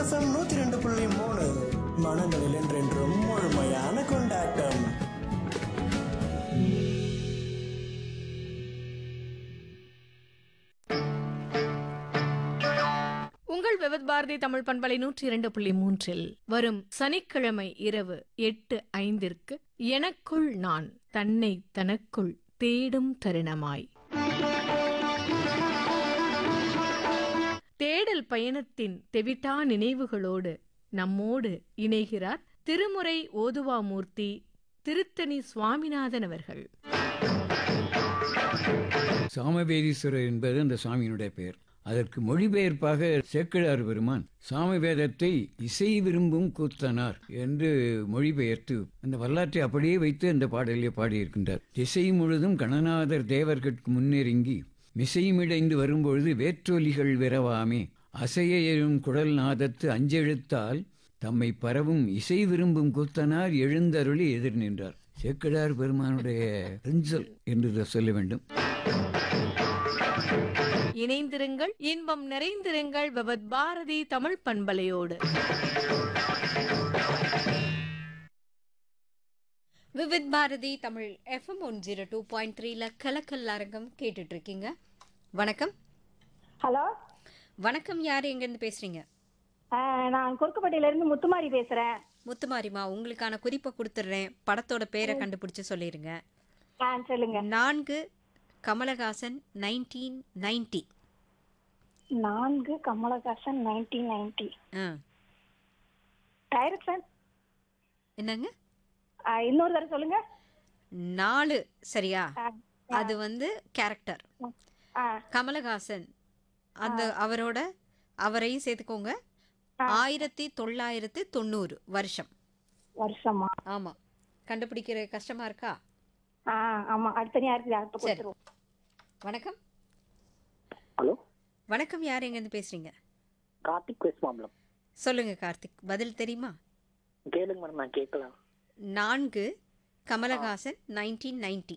FM நூத்தி ரெண்டு புள்ளி மூணு மனங்களில் என்றென்றும் முழுமையான கொண்டாட்டம் உங்கள் விவத் பாரதி தமிழ் பண்பலை நூற்றி இரண்டு புள்ளி மூன்றில் வரும் சனிக்கிழமை இரவு எட்டு ஐந்திற்கு எனக்குள் நான் தன்னை தனக்குள் தேடும் தருணமாய் தேடல் பயணத்தின் தெவிட்டா நினைவுகளோடு நம்மோடு இணைகிறார் திருமுறை ஓதுவாமூர்த்தி திருத்தணி சுவாமிநாதன் அவர்கள் சாமவேதீஸ்வரர் என்பது அந்த சாமியினுடைய பெயர் அதற்கு மொழிபெயர்ப்பாக சேக்கிழார் பெருமான் சாமவேதத்தை இசை விரும்பும் கூத்தனார் என்று மொழிபெயர்த்து அந்த வரலாற்றை அப்படியே வைத்து அந்த பாடலிலே பாடியிருக்கின்றார் இசை முழுதும் கணநாதர் தேவர்கட்கு முன்னெருங்கி மிசைமிடைந்து வரும்பொழுது வேற்றொலிகள் விரவாமே அசைய எழும் குடல் நாதத்து அஞ்செழுத்தால் தம்மை பரவும் இசை விரும்பும் கூத்தனார் எழுந்தருளி எதிர் நின்றார் சேக்கிழார் பெருமானுடைய பெஞ்சல் என்று இதை சொல்ல வேண்டும் இணைந்திருங்கள் இன்பம் நிறைந்திருங்கள் விவத் பாரதி தமிழ் பண்பலையோடு Vividh Bharati Tamil FM one zero two point த்ரீல கலக்கல் அரங்கம் கேட்டுட்டு இருக்கீங்க வணக்கம் ஹலோ வணக்கம் யார் எங்கேருந்து பேசுறீங்க ஆ, நான் குறுக்குப்பட்டியில இருந்து முத்துமாரி பேசுறேன் முத்துமாரிமா உங்களுக்கான குறிப்பை கொடுத்துட்றேன் படத்தோட பேரை கண்டுபிடிச்சு சொல்லிடுங்க ஆ சொல்லுங்க நான்கு கமலஹாசன் நைன்டீன் நைன்டி நான்கு கமலஹாசன் நைன்டீன் நைன்டி ஆ டைரக்ஷன் என்னங்க இன்னொரு தடவை சொல்லுங்க நாலு சரியா ஆ, அது வந்து கேரக்டர் ஆ, கமலஹாசன் அந்த அவரோட அவரையும் சேர்த்துக்கோங்க ஆயிரத்தி தொள்ளாயிரத்தி தொண்ணூறு வருஷம் வருஷமா ஆமா கண்டுபிடிக்கிற கஷ்டமா இருக்கா ஆ ஆமா அடுத்த யாருக்கு அடுத்த சரி. கொடுத்துருவோம் வணக்கம் ஹலோ வணக்கம் யார் எங்கேருந்து பேசுறீங்க கார்த்திக் வெஸ்ட் மாம்பலம் சொல்லுங்க கார்த்திக் பதில் தெரியுமா கேளுங்க மேடம் நான் கேட்கலாம் நான்கு கமலஹாசன் நைன்டீன் நைன்டி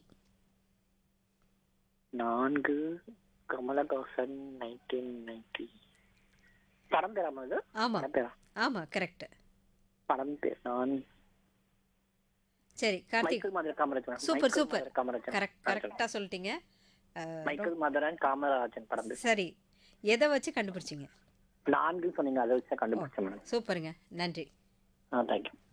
நான்கு கமலஹாசன் நைன்டீன் நைன்டி படம் பேராமா இது ஆமா படம் பேரா ஆமா கரெக்ட் படம் பேர் நான் சரி Karthik Michael Madana Kamarajan super Michael super Madana Kamarajan correct கரெக்டா சொல்லிட்டீங்க அஹ், மைக்கேல் மதரன் காமராஜன் படம் பேர் சரி எதை வச்சு கண்டுபிடிச்சீங்க நான்கு சொன்னீங்க அதை வச்சு தான் கண்டுபிடிச்சேன் மேடம் சூப்பருங்க நன்றி ஆ தேங்க்யூ